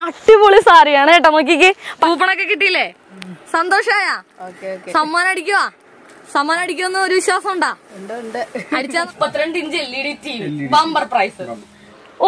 അടിപൊളി സാരിയാണ് കേട്ടോ നോക്കിക്ക് പൂപ്പണൊക്കെ കിട്ടിയില്ലേ സന്തോഷായ സമ്മാനം അടിക്കുവാ സമ്മാനം അടിക്കുമെന്ന് ഒരു വിശ്വാസം ഉണ്ടാ അടിച്ച മുപ്പത്തിരണ്ട് inch L E D T V bumper prize ഓ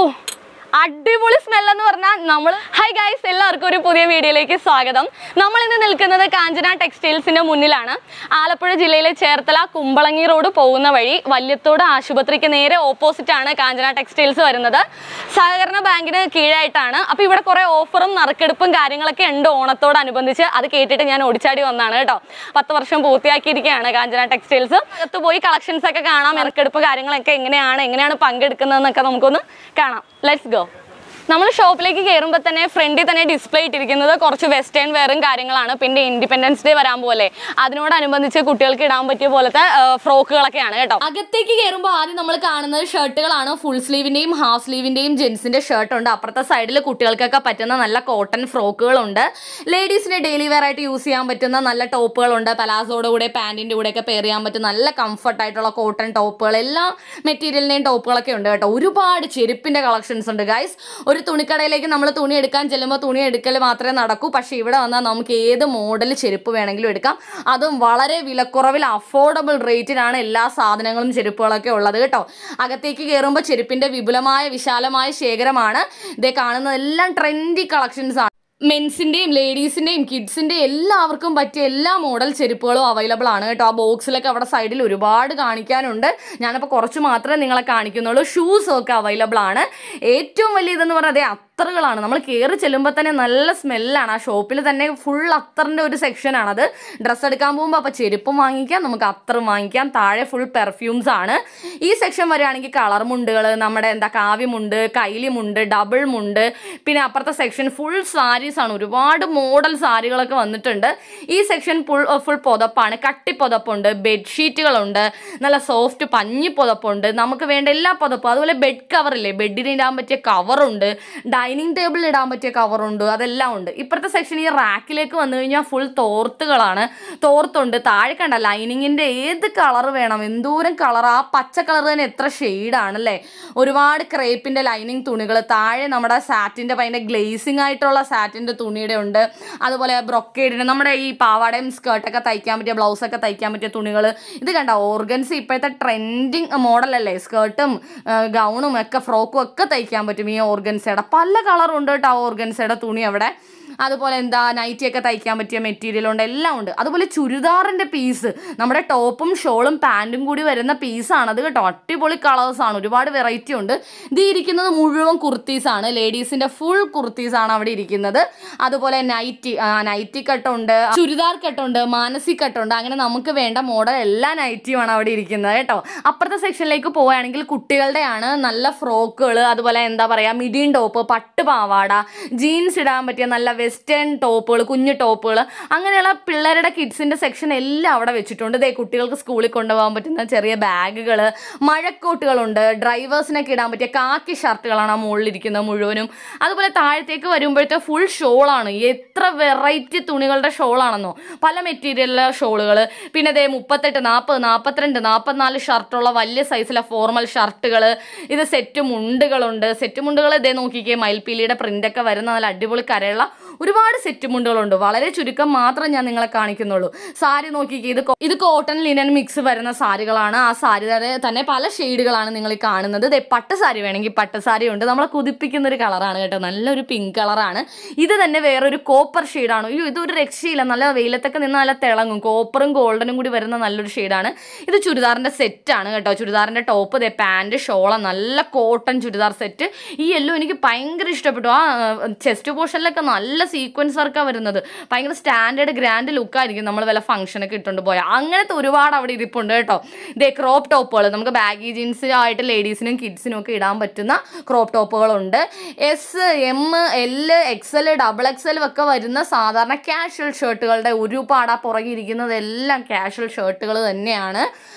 അടിപൊളി സ്മെൽ എന്ന് പറഞ്ഞാൽ നമ്മൾ ഹൈ ഗൈസ് എല്ലാവർക്കും ഒരു പുതിയ വീഡിയോയിലേക്ക് സ്വാഗതം നമ്മൾ ഇന്ന് നിൽക്കുന്നത് കാഞ്ചന ടെക്സ്റ്റൈൽസിന്റെ മുന്നിലാണ് ആലപ്പുഴ ജില്ലയിലെ ചേർത്തല കുമ്പളങ്ങി റോഡ് പോകുന്ന വഴി വല്യത്തോട് ആശുപത്രിക്ക് നേരെ ഓപ്പോസിറ്റ് ആണ് കാഞ്ചന ടെക്സ്റ്റൈൽസ് വരുന്നത് സഹകരണ ബാങ്കിന് കീഴായിട്ടാണ് അപ്പൊ ഇവിടെ കുറെ ഓഫറും നറുക്കെടുപ്പും കാര്യങ്ങളൊക്കെ ഉണ്ട് ഓണത്തോടനുബന്ധിച്ച് അത് കേട്ടിട്ട് ഞാൻ ഓടിച്ചാടി വന്നാണ് കേട്ടോ പത്ത് വർഷം പൂർത്തിയാക്കിയിരിക്കുകയാണ് കാഞ്ചന ടെക്സ്റ്റൈൽസ് അകത്ത് പോയി കളക്ഷൻസ് ഒക്കെ കാണാം നറുക്കെടുപ്പ് കാര്യങ്ങളൊക്കെ എങ്ങനെയാണ് എങ്ങനെയാണ് പങ്കെടുക്കുന്നതെന്നൊക്കെ നമുക്കൊന്ന് കാണാം ലെറ്റ്സ് ഗോ നമ്മൾ ഷോപ്പിലേക്ക് കയറുമ്പോൾ തന്നെ ഫ്രണ്ടിൽ തന്നെ ഡിസ്പ്ലേ ഇട്ടിരിക്കുന്നത് കുറച്ച് വെസ്റ്റേൺ വെയറും കാര്യങ്ങളാണ് പിന്നെ ഇൻഡിപെൻഡൻസ് ഡേ വരാൻ പോലെ അതിനോടനുബന്ധിച്ച് കുട്ടികൾക്ക് ഇടാൻ പറ്റിയ പോലത്തെ ആ, ഫ്രോക്കുകളൊക്കെയാണ് കേട്ടോ അകത്തേക്ക് കയറുമ്പോൾ ആദ്യം നമ്മൾ കാണുന്നത് ഷർട്ടുകളാണ് ഫുൾ സ്ലീവിന്റെയും ഹാഫ് സ്ലീവിന്റെയും ജെൻസിന്റെ ഷർട്ട് ഉണ്ട് അപ്പുറത്തെ സൈഡിൽ കുട്ടികൾക്കൊക്കെ പറ്റുന്ന നല്ല കോട്ടൺ ഫ്രോക്കുകളുണ്ട് ലേഡീസിന് ഡെയിലി വെയർ ആയിട്ട് യൂസ് ചെയ്യാൻ പറ്റുന്ന നല്ല ടോപ്പുകളുണ്ട് പലാസോയുടെ കൂടെ പാന്റിന്റെ കൂടെ ഒക്കെ പെയർ ചെയ്യാൻ പറ്റുന്ന നല്ല കംഫർട്ട് ആയിട്ടുള്ള കോട്ടൺ ടോപ്പുകൾ എല്ലാ മെറ്റീരിയലിന്റെയും ടോപ്പുകളൊക്കെ ഉണ്ട് കേട്ടോ ഒരുപാട് ചെരുപ്പിന്റെ കളക്ഷൻസ് ഉണ്ട് ഗൈസ് ഒരു തുണിക്കടയിലേക്ക് നമ്മൾ തുണി എടുക്കാൻ ചെല്ലുമ്പോൾ തുണി എടുക്കൽ മാത്രമേ നടക്കൂ പക്ഷേ ഇവിടെ വന്നാൽ നമുക്ക് ഏത് മോഡൽ ചെരുപ്പ് വേണമെങ്കിലും എടുക്കാം അതും വളരെ വിലക്കുറവിൽ അഫോർഡബിൾ റേറ്റിനാണ് എല്ലാ സാധനങ്ങളും ചെരുപ്പുകളൊക്കെ ഉള്ളത് കേട്ടോ അകത്തേക്ക് കയറുമ്പോൾ ചെരുപ്പിന്റെ വിപുലമായ വിശാലമായ ശേഖരമാണ് ഇതേ കാണുന്നതെല്ലാം ട്രെൻഡി കളക്ഷൻസ് ആണ് മെൻസിന്റെയും ലേഡീസിന്റെയും കിഡ്സിന്റെയും എല്ലാവർക്കും പറ്റിയ എല്ലാ മോഡൽ ചെരുപ്പുകളും അവൈലബിൾ ആണ് കേട്ടോ ആ ബോക്സിലൊക്കെ അവിടെ സൈഡിൽ ഒരുപാട് കാണിക്കാനുണ്ട് ഞാനപ്പോൾ കുറച്ച് മാത്രമേ നിങ്ങളെ കാണിക്കുന്നുള്ളൂ ഷൂസും ഒക്കെ അവൈലബിൾ ആണ് ഏറ്റവും വലിയ ഇതെന്ന് പറഞ്ഞാൽ അതേ അത്തറുകളാണ് നമ്മൾ കയറി ചെല്ലുമ്പോൾ തന്നെ നല്ല സ്മെല്ലാണ് ആ ഷോപ്പിൽ തന്നെ ഫുൾ അത്തറിൻ്റെ ഒരു സെക്ഷനാണത് ഡ്രസ്സ് എടുക്കാൻ പോകുമ്പോൾ അപ്പോൾ ചെരുപ്പും വാങ്ങിക്കാം നമുക്ക് അത്തറും വാങ്ങിക്കാം താഴെ ഫുൾ പെർഫ്യൂംസ് ആണ് ഈ സെക്ഷൻ വരികയാണെങ്കിൽ കളർ മുണ്ടുകൾ നമ്മുടെ എന്താ കാവ്യമുണ്ട് കൈലിമുണ്ട് ഡബിൾ മുണ്ട് പിന്നെ അപ്പുറത്തെ സെക്ഷൻ ഫുൾ സാരീസ് ആണ് ഒരുപാട് മോഡൽ സാരികളൊക്കെ വന്നിട്ടുണ്ട് ഈ സെക്ഷൻ ഫുൾ ഫുൾ പുതപ്പാണ് കട്ടി പുതപ്പുണ്ട് ബെഡ്ഷീറ്റുകളുണ്ട് നല്ല സോഫ്റ്റ് പഞ്ഞി പുതപ്പുണ്ട് നമുക്ക് വേണ്ട എല്ലാ പുതപ്പും അതുപോലെ ബെഡ് കവറില്ലേ ബെഡിന് ഇടാൻ പറ്റിയ കവറുണ്ട് ഡൈനിങ് ടേബിളിൽ ഇടാൻ പറ്റിയ കവറുണ്ട് അതെല്ലാം ഉണ്ട് ഇപ്പുറത്തെ സെക്ഷൻ ഈ റാക്കിലേക്ക് വന്നു കഴിഞ്ഞാൽ ഫുൾ തോർത്തുകളാണ് തോർത്തുണ്ട് താഴെ കണ്ട ലൈനിങ്ങിന്റെ ഏത് കളർ വേണം എന്തോരം കളർ ആ പച്ച കളർ തന്നെ എത്ര ഷെയ്ഡാണല്ലേ ഒരുപാട് ക്രേപ്പിന്റെ ലൈനിങ് തുണികൾ താഴെ നമ്മുടെ സാറ്റിന്റെ ഭയങ്കര ഗ്ലേസിംഗ് ആയിട്ടുള്ള സാറ്റിന്റെ തുണിയുടെ ഉണ്ട് അതുപോലെ ബ്രൊക്കേഡിന് നമ്മുടെ ഈ പാവാടയും സ്കേർട്ടൊക്കെ തയ്ക്കാൻ പറ്റിയ ബ്ലൗസൊക്കെ തയ്ക്കാൻ പറ്റിയ തുണികൾ ഇത് കണ്ട ഓർഗൻസ് ഇപ്പോഴത്തെ ട്രെൻഡിങ് മോഡലല്ലേ സ്കേർട്ടും ഗൗണും ഒക്കെ ഫ്രോക്കും ഒക്കെ തയ്ക്കാൻ പറ്റും ഈ ഓർഗൻസയുടെ പല കളറുണ്ട് കേട്ടോ ആ ഓർഗൻസയുടെ തുണി അവിടെ അതുപോലെ എന്താ നൈറ്റി ഒക്കെ തയ്ക്കാൻ പറ്റിയ മെറ്റീരിയൽ ഉണ്ട് എല്ലാം ഉണ്ട് അതുപോലെ ചുരിദാറിന്റെ പീസ് നമ്മുടെ ടോപ്പും ഷോളും പാൻറ്റും കൂടി വരുന്ന പീസാണ് അത് കേട്ടോ അടിപൊളി കളേഴ്സ് ആണ് ഒരുപാട് വെറൈറ്റി ഉണ്ട് ഇത് ഇരിക്കുന്നത് മുഴുവൻ കുർത്തീസ് ആണ് ലേഡീസിന്റെ ഫുൾ കുർത്തീസ് ആണ് അവിടെ ഇരിക്കുന്നത് അതുപോലെ നൈറ്റി നൈറ്റി കട്ടുണ്ട് ചുരിദാർ കട്ടുണ്ട് മാനസി കട്ടുണ്ട് അങ്ങനെ നമുക്ക് വേണ്ട മോഡൽ എല്ലാ നൈറ്റിയുമാണ് അവിടെ ഇരിക്കുന്നത് കേട്ടോ അപ്പുറത്തെ സെക്ഷനിലേക്ക് പോവുകയാണെങ്കിൽ കുട്ടികളുടെയാണ് നല്ല ഫ്രോക്കുകൾ അതുപോലെ എന്താ പറയുക മിഡിൻ ടോപ്പ് പട്ട് പാവാട ജീൻസ് ഇടാൻ പറ്റിയ നല്ല വെസ്റ്റേൺ ടോപ്പുകൾ കുഞ്ഞു ടോപ്പുകൾ അങ്ങനെയുള്ള പിള്ളേരുടെ കിഡ്സിന്റെ സെക്ഷൻ എല്ലാം അവിടെ വെച്ചിട്ടുണ്ട് ഇതേ കുട്ടികൾക്ക് സ്കൂളിൽ കൊണ്ടുപോകാൻ പറ്റുന്ന ചെറിയ ബാഗുകൾ മഴക്കോട്ടുകളുണ്ട് ഡ്രൈവേഴ്സിനൊക്കെ ഇടാൻ പറ്റിയ കാക്കി ഷർട്ടുകളാണ് ആ മുകളിലിരിക്കുന്നത് മുഴുവനും അതുപോലെ താഴത്തേക്ക് വരുമ്പോഴത്തെ ഫുൾ ഷോളാണ് എത്ര വെറൈറ്റി തുണികളുടെ ഷോളാണെന്നോ പല മെറ്റീരിയലിലെ ഷോളുകൾ പിന്നെ ദേ മുപ്പത്തെട്ട് നാൽപ്പത് നാൽപ്പത്തിരണ്ട് നാൽപ്പത്തിനാല് ഷർട്ടുള്ള വലിയ സൈസിലെ ഫോർമൽ ഷർട്ടുകൾ ഇത് സെറ്റ് മുണ്ടുകളുണ്ട് സെറ്റ് മുണ്ടുകൾ ഇതേ നോക്കിക്കേ മയിൽപ്പീലിയുടെ പ്രിൻ്റൊക്കെ വരുന്ന നല്ല അടിപൊളി കരയുള്ള ഒരുപാട് സെറ്റ് മുണ്ടുകളുണ്ട് വളരെ ചുരുക്കം മാത്രം ഞാൻ നിങ്ങളെ കാണിക്കുന്നുള്ളൂ സാരി നോക്കിക്കേ ഇത് കോ- ഇത് കോട്ടൺ ലിനൻ മിക്സ് വരുന്ന സാരികളാണ് ആ സാരിയുടെ തന്നെ പല ഷെയ്ഡുകളാണ് നിങ്ങൾ ഈ കാണുന്നത് ദേ പട്ട് സാരി വേണമെങ്കിൽ പട്ട് സാരി ഉണ്ട് നമ്മളെ കുതിപ്പിക്കുന്ന ഒരു കളറാണ് കേട്ടോ നല്ലൊരു പിങ്ക് കളറാണ് ഇത് തന്നെ വേറൊരു കോപ്പർ ഷെയ്ഡാണ് അയ്യോ ഇതൊരു രക്ഷയില്ല നല്ല വെയിലത്തൊക്കെ നിന്ന് നല്ല തിളങ്ങും കോപ്പറും ഗോൾഡനും കൂടി വരുന്ന നല്ലൊരു ഷെയ്ഡാണ് ഇത് ചുരിദാറിന്റെ സെറ്റാണ് കേട്ടോ ചുരിദാറിന്റെ ടോപ്പ് ദേ പാൻറ് ഷോള നല്ല കോട്ടൺ ചുരിദാർ സെറ്റ് ഈ യെല്ലോ എനിക്ക് ഭയങ്കര ഇഷ്ടപ്പെട്ടു ആ ചെസ്റ്റ് പോർഷനിലൊക്കെ നല്ല സീക്വൻസ് വർക്കാണ് വരുന്നത് ഭയങ്കര സ്റ്റാൻഡേർഡ് ഗ്രാൻഡ് ലുക്കായിരിക്കും നമ്മൾ വല്ല ഫംഗ്ഷനൊക്കെ ഇട്ടുകൊണ്ട് പോയാൽ അങ്ങനത്തെ ഒരുപാട് അവിടെ ഇരിപ്പുണ്ട് കേട്ടോ ഇതേ ക്രോപ്പ് ടോപ്പുകൾ നമുക്ക് ബാഗി ജീൻസ് ആയിട്ട് ലേഡീസിനും കിഡ്സിനും ഒക്കെ ഇടാൻ പറ്റുന്ന ക്രോപ്പ് ടോപ്പുകളുണ്ട് S M L XL double XL ഒക്കെ വരുന്ന സാധാരണ കാഷ്വൽ ഷർട്ടുകളുടെ ഒരുപാട് ആ പുറകെ ഇരിക്കുന്നതെല്ലാം കാഷ്വൽ ഷർട്ടുകൾ തന്നെയാണ്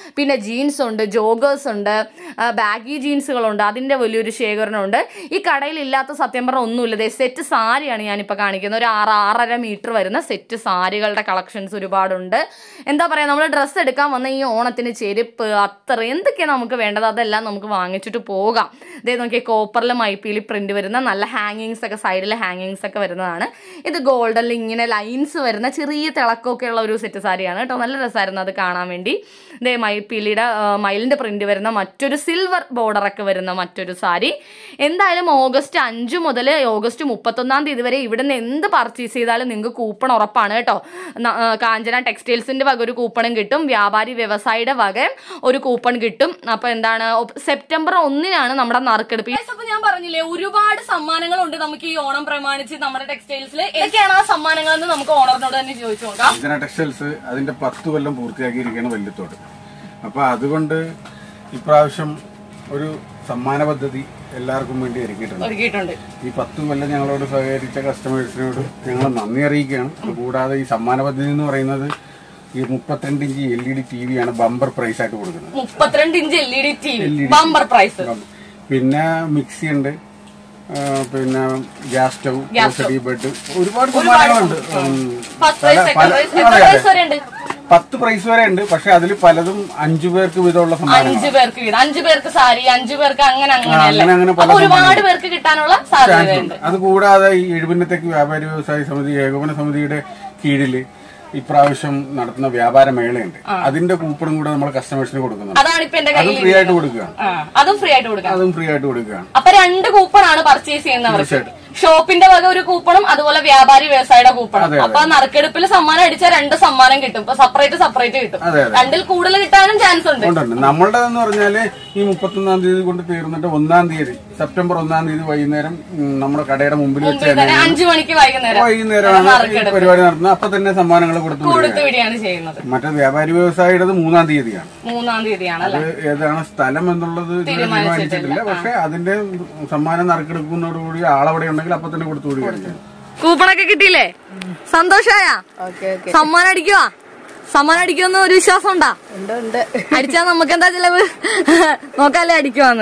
പിന്നെ ജീൻസ് ഉണ്ട് ജോഗേഴ്സ് ഉണ്ട് ബാഗി ജീൻസുകളുണ്ട് അതിൻ്റെ വലിയൊരു ശേഖരണമുണ്ട് ഈ കടയിൽ ഇല്ലാത്ത സത്യം പറഞ്ഞാൽ ഒന്നുമില്ല ദേ സെറ്റ് സാരിയാണ് ഞാനിപ്പോൾ കാണിക്കുന്നത് ഒരു ആറ് ആറര മീറ്റർ വരുന്ന സെറ്റ് സാരികളുടെ കളക്ഷൻസ് ഒരുപാടുണ്ട് എന്താ പറയുക നമ്മൾ ഡ്രസ്സ് എടുക്കാൻ വന്ന ഈ ഓണത്തിന് ചെരുപ്പ് അത്ര എന്തൊക്കെയാണ് നമുക്ക് വേണ്ടത് അതെല്ലാം നമുക്ക് വാങ്ങിച്ചിട്ട് പോകാം ഇതേ നോക്കിയാൽ കോപ്പറിൽ മൈപ്പിയിൽ പ്രിന്റ് വരുന്ന നല്ല ഹാങ്ങിങ്സ് ഒക്കെ സൈഡിൽ ഹാങ്ങിങ്സ് ഒക്കെ വരുന്നതാണ് ഇത് ഗോൾഡനിൽ ഇങ്ങനെ ലൈൻസ് വരുന്ന ചെറിയ തിളക്കമൊക്കെ ഉള്ള ഒരു സെറ്റ് സാരിയാണ് കേട്ടോ നല്ല രസമായിരുന്നു അത് കാണാൻ വേണ്ടി ഇതേ മൈപ്പീലിയുടെ മയിലിൻ്റെ പ്രിന്റ് വരുന്ന മറ്റൊരു സിൽവർ ബോർഡറൊക്കെ വരുന്ന മറ്റൊരു സാരി എന്തായാലും ഓഗസ്റ്റ് അഞ്ച് മുതൽ ഓഗസ്റ്റ് മുപ്പത്തൊന്നാം തീയതി വരെ ഇവിടെ നിന്ന് എന്ത് പർച്ചേസ് ചെയ്താലും നിങ്ങൾക്ക് കൂപ്പൺ ഉറപ്പാണ് കേട്ടോ ന- ആ, കാഞ്ചന ടെക്സ്റ്റൈൽസിന്റെ വക ഒരു കൂപ്പണും കിട്ടും വ്യാപാരി വ്യവസായിയുടെ വക ഒരു കൂപ്പൺ കിട്ടും അപ്പൊ എന്താണ് ഒപ്- സെപ്റ്റംബർ ഒന്നിനാണ് നമ്മുടെ നറുക്കെടുപ്പ് അപ്പൊ ഞാൻ പറഞ്ഞില്ലേ ഒരുപാട് സമ്മാനങ്ങളുണ്ട് നമുക്ക് ഈ ഓണം പ്രമാണിച്ച് നമ്മുടെ ടെക്സ്റ്റൈൽസിൽ ഏതൊക്കെയാണ് ആ സമ്മാനങ്ങൾ എന്ന് നമുക്ക് ഓണറിനോട് തന്നെ ചോദിച്ചു നോക്കാം ഇതിന ടെക്സ്റ്റൈൽസ് അതിന്റെ പത്ത് കൊല്ലം പൂർത്തിയാക്കിയിരിക്കുകയാണ് വല്യത്തോട് അപ്പൊ അതുകൊണ്ട് ഇപ്രാവശ്യം ഒരു സമ്മാന പദ്ധതി എല്ലാവർക്കും വേണ്ടി ഒരുക്കിയിട്ടുണ്ട് ഒരുക്കിയിട്ടുണ്ട് ഈ പത്ത് കൊല്ലം ഞങ്ങളോട് സഹകരിച്ച കസ്റ്റമേഴ്സിനോട് ഞങ്ങൾ നന്ദി അറിയിക്കുകയാണ് കൂടാതെ ഈ സമ്മാന പദ്ധതി എന്ന് പറയുന്നത് ഈ മുപ്പത്തിരണ്ട് inch L E D T V ആണ് ബമ്പർ പ്രൈസ് ആയിട്ട് കൊടുക്കുന്നത് മുപ്പത്തിരണ്ട് inch L E D T V bumper prize പിന്നെ മിക്സി ഉണ്ട് ആ, പിന്നെ ഗ്യാസ് സ്റ്റൗ ഗ്രോസറി ബെഡ് ഒരുപാട് സമ്മാനങ്ങളുണ്ട് ഉം. ഫസ്റ്റ് പല- പ്രൈസ് സെക്കൻഡ് പല- പ്രൈസ് അതെ, എത്ര അതെ. പ്രൈസ് വരെ ഉണ്ട് പത്ത് പ്രൈസ് വരെ ഉണ്ട് പക്ഷെ അതിൽ പലതും അഞ്ചു പേർക്ക് വീതമുള്ള സമ്മാനങ്ങൾ അഞ്ചു പേർക്ക് വീതം അഞ്ചു പേർക്ക് സാരി അഞ്ചു പേർക്ക് അങ്ങനെ അങ്ങനെയല്ലേ അങ്ങനെ അങ്ങനെ പല അപ്പൊ ഒരുപാട് പേർക്ക് കിട്ടാനുള്ള സാധ്യതയുണ്ട് അത് കൂടാതെ ഈ എഴുപന്നത്തേക്ക് വ്യാപാരി വ്യവസായ സമിതി ഏകോപന സമിതിയുടെ കീഴില് ഇപ്രാവശ്യം നടത്തുന്ന വ്യാപാര മേളയുണ്ട് അതിന്റെ കൂപ്പണും കൂടെ നമ്മൾ കസ്റ്റമേഴ്സിന് കൊടുക്കുന്നുണ്ട് അതാണ് ഇപ്പൊ എന്റെ അതും കയ്യിൽ ഫ്രീ ആയിട്ട് കൊടുക്കുകയാണ് ആ, അതും ഫ്രീ ആയിട്ട് കൊടുക്കാം അതും ഫ്രീ ആയിട്ട് കൊടുക്കുകയാണ് അപ്പൊ രണ്ട് കൂപ്പൺ ആണ് പർച്ചേസ് ചെയ്യുന്നവർക്ക് തീർച്ചയായിട്ടും. ഷോപ്പിന്റെ വക ഒരു കൂപ്പണും അതുപോലെ വ്യാപാരി വ്യവസായിയുടെ കൂപ്പണും അതെ, അതെ. അപ്പൊ നറുക്കെടുപ്പിൽ സമ്മാനം അടിച്ചാൽ രണ്ട് സമ്മാനം കിട്ടും ഇപ്പൊ സെപ്പറേറ്റ് സെപ്പറേറ്റ് കിട്ടും അതെ, അതെ. രണ്ടിൽ കൂടുതൽ കിട്ടാനും ചാൻസ് ഉണ്ട് ഉണ്ടുണ്ട് നമ്മളുടെ എന്ന് പറഞ്ഞാല് ഈ മുപ്പത്തൊന്നാം തീയതി കൊണ്ട് തീർന്നിട്ട് ഒന്നാം തീയതി സെപ്റ്റംബർ ഒന്നാം തീയതി വൈകുന്നേരം ഉം, നമ്മുടെ കടയുടെ മുമ്പിൽ വെച്ച് മുമ്പിൽ തന്നെ തന്നെ അഞ്ചു മണിക്ക് വൈകുന്നേരം വൈകുന്നേരമാണ് ഈ നറുക്കെടുപ്പ് പരിപാടി നടത്തുന്നത് അപ്പൊ തന്നെ സമ്മാനങ്ങൾ കൊടുത്തു കൊടുത്തു വിടുകയാണ് ചെയ്യുന്നത് മറ്റേ വ്യാപാരി വ്യവസായിയുടെ മൂന്നാം തീയതിയാണ് മൂന്നാം തീയതിയാണ് അല്ലെ അത് ഏതാണ് സ്ഥലം എന്നുള്ളത് ഇതുവരെ തീരുമാനിച്ചിട്ടില്ല പക്ഷെ അതിന്റെ സമ്മാനം നറുക്കെടുക്കുന്നതോടുകൂടി ആളവിടെ ഉണ്ടെങ്കിൽ അപ്പൊ തന്നെ കൊടുത്തു വിടുകയാണ് ചെയ്യുന്നത്. കൂപ്പണൊക്കെ കിട്ടിയില്ലേ സന്തോഷായ സമ്മാനം അടിക്കുവാ സമ്മാനം അടിക്കുമെന്ന് ഒരു വിശ്വാസം ഉണ്ടാ അടിച്ചാ നമുക്ക് എന്താ ചിലവ് നോക്കാല്ലേ അടിക്കുവാന്ന്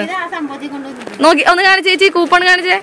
നോക്കി ഒന്ന് കാണിച്ചേ ചേച്ചി കൂപ്പൺ കാണിച്ചേ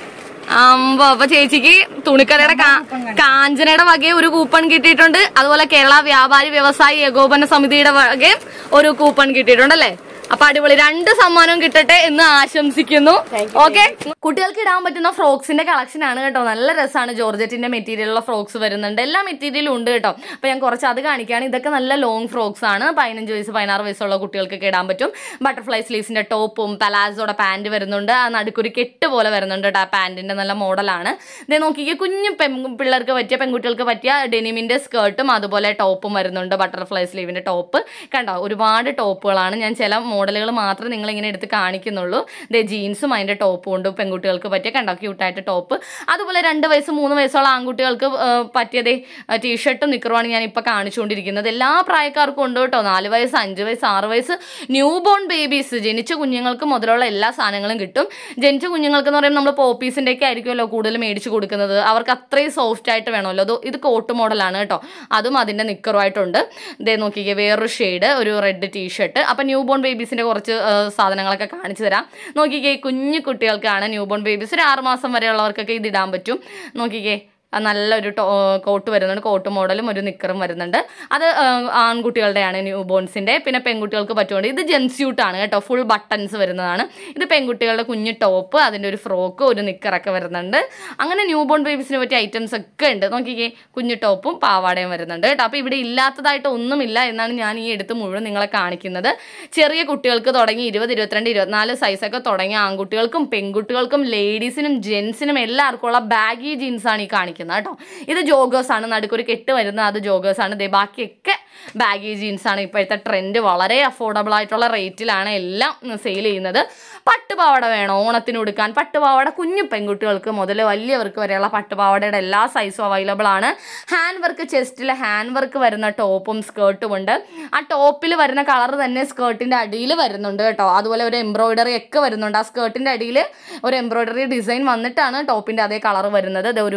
അമ്പോ അപ്പൊ ചേച്ചിക്ക് തുണിക്കടയുടെ കാ- കാഞ്ചനയുടെ വകയും ഒരു കൂപ്പൺ കിട്ടിയിട്ടുണ്ട് അതുപോലെ കേരള വ്യാപാരി വ്യവസായി ഏകോപന സമിതിയുടെ വകയും ഒരു കൂപ്പൺ കിട്ടിയിട്ടുണ്ട് അല്ലേ അപ്പൊ അടിപൊളി രണ്ട് സമ്മാനവും കിട്ടട്ടെ എന്ന് ആശംസിക്കുന്നു ഓക്കെ കുട്ടികൾക്ക് ഇടാൻ പറ്റുന്ന ഫ്രോക്സിന്റെ കളക്ഷൻ ആണ് കേട്ടോ നല്ല രസമാണ് ജോർജറ്റിന്റെ മെറ്റീരിയലുള്ള ഫ്രോക്സ് വരുന്നുണ്ട് എല്ലാ മെറ്റീരിയലും ഉണ്ട് കേട്ടോ അപ്പൊ ഞാൻ കുറച്ച് അത് കാണിക്കുകയാണ് ഇതൊക്കെ നല്ല ലോങ് ഫ്രോക്സ് ആണ് പതിനഞ്ച് വയസ്സ് പതിനാറ് വയസ്സുള്ള കുട്ടികൾക്കൊക്കെ ഇടാൻ പറ്റും ബട്ടർഫ്ലൈ സ്ലീവ്സിന്റെ ടോപ്പും പലാസോടെ പാന്റ് വരുന്നുണ്ട് ആ നടുക്കൊരു കെട്ട് പോലെ വരുന്നുണ്ട് കേട്ടോ ആ പാന്റിന്റെ നല്ല മോഡലാണ് ഇതേ നോക്കിക്കേ കുഞ്ഞു പെൺ പിള്ളേർക്ക് പറ്റിയ പെൺകുട്ടികൾക്ക് പറ്റിയ ഡെനിമിന്റെ സ്കേർട്ടും അതുപോലെ ടോപ്പും വരുന്നുണ്ട് ബട്ടർഫ്ലൈ സ്ലീവിന്റെ ടോപ്പ് കണ്ടോ ഒരുപാട് ടോപ്പുകളാണ് ഞാൻ ചില മോഡലുകൾ മാത്രം നിങ്ങൾ ഇങ്ങനെ എടുത്ത് കാണിക്കുന്നുള്ളൂ ദേ ജീൻസും അതിന്റെ ടോപ്പും ഉണ്ട് പെൺകുട്ടികൾക്ക് പറ്റിയ കണ്ടോ ക്യൂട്ടായിട്ട് ടോപ്പ് അതുപോലെ രണ്ട് വയസ്സ് മൂന്ന് വയസ്സുള്ള ആൺകുട്ടികൾക്ക് ആ, പറ്റിയതേ ടീഷർട്ടും നിക്കറുമാണ് ഞാൻ ഇപ്പൊ കാണിച്ചുകൊണ്ടിരിക്കുന്നത് എല്ലാ പ്രായക്കാർക്കും ഉണ്ട് കേട്ടോ നാല് വയസ്സ് അഞ്ച് വയസ്സ് ആറ് വയസ്സ് ന്യൂ ബോൺ ബേബീസ് ജനിച്ച കുഞ്ഞുങ്ങൾക്ക് മുതലുള്ള എല്ലാ സാധനങ്ങളും കിട്ടും ജനിച്ച കുഞ്ഞുങ്ങൾക്ക് എന്ന് പറയുമ്പോൾ നമ്മൾ പോപ്പീസിന്റെ ഒക്കെ ആയിരിക്കുമല്ലോ കൂടുതൽ മേടിച്ച് കൊടുക്കുന്നത് അവർക്ക് അത്രയും സോഫ്റ്റ് ആയിട്ട് വേണമല്ലോ അത് ഇത് കോട്ട് മോഡലാണ് കേട്ടോ അതും അതിന്റെ നിക്കറുമായിട്ടുണ്ട് ഇതേ നോക്കിക്കേ വേറൊരു ഷെയ്ഡ് ഒരു റെഡ് ടീഷർട്ട് അപ്പൊ ന്യൂ ബോൺ ബേബീസിന്റെ കുറച്ച് ആ, സാധനങ്ങളൊക്കെ കാണിച്ചു തരാം നോക്കിക്കേ കുഞ്ഞു കുട്ടികൾക്കാണ് ന്യൂ ബോൺ ബേബീസ് ഒരു ആറ് മാസം വരെയുള്ളവർക്കൊക്കെ ഇത് ഇടാൻ പറ്റും നോക്കിക്കേ ആ നല്ലൊരു ടോ കോട്ട് വരുന്നുണ്ട് കോട്ട് മോഡലും ഒരു നിക്കറും വരുന്നുണ്ട് അത് ആ, ആൺകുട്ടികളുടെയാണ് ന്യൂ ബോൺസിന്റെ പിന്നെ പെൺകുട്ടികൾക്ക് പറ്റുകൊണ്ട് ഇത് ജെൻസ്യൂട്ടാണ് കേട്ടോ ഫുൾ ബട്ടൺസ് വരുന്നതാണ് ഇത് പെൺകുട്ടികളുടെ കുഞ്ഞു ടോപ്പ് അതിൻ്റെ ഒരു ഫ്രോക്ക് ഒരു നിക്കറൊക്കെ വരുന്നുണ്ട് അങ്ങനെ ന്യൂ ബോൺ ബേബീസിന് പറ്റിയ ഐറ്റംസ് ഒക്കെ ഉണ്ട് നോക്കിക്കേ കുഞ്ഞു ടോപ്പും പാവാടയും വരുന്നുണ്ട് കേട്ടോ അപ്പോൾ ഇവിടെ ഇല്ലാത്തതായിട്ട് ഒന്നുമില്ല എന്നാണ് ഞാൻ ഈ എടുത്ത് മുഴുവൻ നിങ്ങളെ കാണിക്കുന്നത് ചെറിയ കുട്ടികൾക്ക് തുടങ്ങി ഇരുപത് ഇരുപത്തിരണ്ട് ഇരുപത്തിനാല് സൈസൊക്കെ തുടങ്ങിയ ആൺകുട്ടികൾക്കും പെൺകുട്ടികൾക്കും ലേഡീസിനും ജെൻസിനും എല്ലാവർക്കും ഉള്ള ബാഗി ജീൻസാണ് ഈ കാണിക്കുന്നത് കേട്ടോ ഇത് ജോഗേഴ്സ് ആണ് നടുക്കൊരു കെട്ട് വരുന്ന അത് ജോഗേഴ്സ് ആണ് ദേ ബാക്കിയൊക്കെ ബാഗി ജീൻസ് ആണ് ഇപ്പോഴത്തെ ട്രെൻഡ് വളരെ അഫോർഡബിൾ ആയിട്ടുള്ള റേറ്റിലാണ് എല്ലാം സെയിൽ ചെയ്യുന്നത് പട്ടുപാവാട വേണം ഓണത്തിന് ഉടുക്കാൻ പട്ടുപാവാട കുഞ്ഞു പെൺകുട്ടികൾക്ക് മുതൽ വലിയവർക്ക് വരെയുള്ള പട്ടുപാവാടയുടെ എല്ലാ സൈസും അവൈലബിൾ ആണ് ഹാൻഡ് വർക്ക് ചെസ്റ്റിൽ ഹാൻഡ് വർക്ക് വരുന്ന ടോപ്പും സ്കേർട്ടും ഉണ്ട് ആ ടോപ്പിൽ വരുന്ന കളർ തന്നെ സ്കേർട്ടിന്റെ അടിയിൽ വരുന്നുണ്ട് കേട്ടോ അതുപോലെ ഒരു എംബ്രോയിഡറി ഒക്കെ വരുന്നുണ്ട് ആ സ്കേർട്ടിന്റെ അടിയിൽ ഒരു എംബ്രോയിഡറി ഡിസൈൻ വന്നിട്ടാണ് ടോപ്പിന്റെ അതേ കളർ വരുന്നത് ദേ ഒരു ബ്ലൂ ടോപ്പ്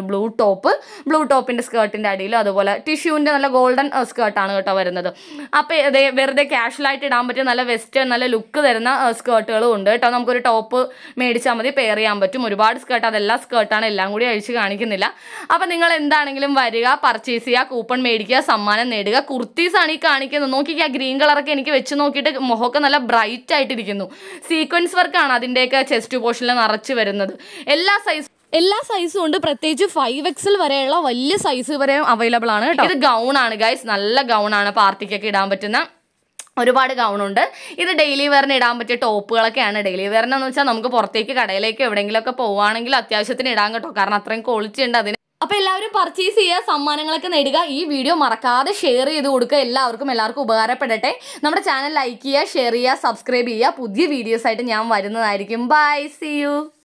ടോപ്പ് ബ്ലൂ ടോപ്പിന്റെ സ്കേർട്ടിന്റെ അടിയിലും അതുപോലെ ടിഷ്യൂവിന്റെ നല്ല ഗോൾഡൻ സ്കേർട്ടാണ് കേട്ടോ വരുന്നത് അപ്പോൾ ഇതേ വെറുതെ കാഷ്വലായിട്ട് ഇടാൻ പറ്റിയ നല്ല വെസ്റ്റേൺ നല്ല ലുക്ക് തരുന്ന സ്കേർട്ടുകളും ഉണ്ട് കേട്ടോ നമുക്കൊരു ടോപ്പ് മേടിച്ചാൽ മതി പെയർ ചെയ്യാൻ പറ്റും ഒരുപാട് സ്കേർട്ട് അതെല്ലാം സ്കേർട്ടാണ് എല്ലാം കൂടി അഴിച്ച് കാണിക്കുന്നില്ല അപ്പം നിങ്ങൾ എന്താണെങ്കിലും വരിക പർച്ചേസ് ചെയ്യുക കൂപ്പൺ മേടിക്കുക സമ്മാനം നേടുക കുർത്തീസ് ആണ് ഈ കാണിക്കുന്നത് നോക്കിക്കുക ഗ്രീൻ കളറൊക്കെ എനിക്ക് വെച്ച് നോക്കിയിട്ട് മുഖമൊക്കെ നല്ല ബ്രൈറ്റ് ആയിട്ടിരിക്കുന്നു സീക്വൻസ് വർക്കാണ് അതിൻ്റെയൊക്കെ ചെസ്റ്റ് പോർഷനിൽ നിറച്ച് വരുന്നത് എല്ലാ സൈസ് എല്ലാ സൈസും ഉണ്ട് പ്രത്യേകിച്ച് ഫൈവ് എക്സൽ വരെയുള്ള വലിയ സൈസ് വരെ അവൈലബിൾ ആണ് കേട്ടോ ഇത് ഗൗൺ ആണ് ഗൈസ് നല്ല ഗൗൺ ആണ് പാർട്ടിക്കൊക്കെ ഇടാൻ പറ്റുന്ന ഒരുപാട് ഗൗണുണ്ട് ഇത് ഡെയിലി വെയറിന് ഇടാൻ പറ്റിയ ടോപ്പുകളൊക്കെയാണ് ഡെയിലി വെയറിനെന്ന് വെച്ചാൽ നമുക്ക് പുറത്തേക്ക് കടയിലേക്ക് എവിടെയെങ്കിലുമൊക്കെ പോവുകയാണെങ്കിൽ അത്യാവശ്യത്തിന് ഇടാൻ കേട്ടോ കാരണം അത്രയും ക്വാളിറ്റി ഉണ്ട് അതിന് അപ്പൊ എല്ലാവരും പർച്ചേസ് ചെയ്യുക സമ്മാനങ്ങളൊക്കെ നേടുക ഈ വീഡിയോ മറക്കാതെ ഷെയർ ചെയ്ത് കൊടുക്കുക എല്ലാവർക്കും എല്ലാവർക്കും ഉപകാരപ്പെടട്ടെ നമ്മുടെ ചാനൽ ലൈക്ക് ചെയ്യുക ഷെയർ ചെയ്യുക സബ്സ്ക്രൈബ് ചെയ്യുക പുതിയ വീഡിയോസ് ആയിട്ട് ഞാൻ വരുന്നതായിരിക്കും ബൈ സി യു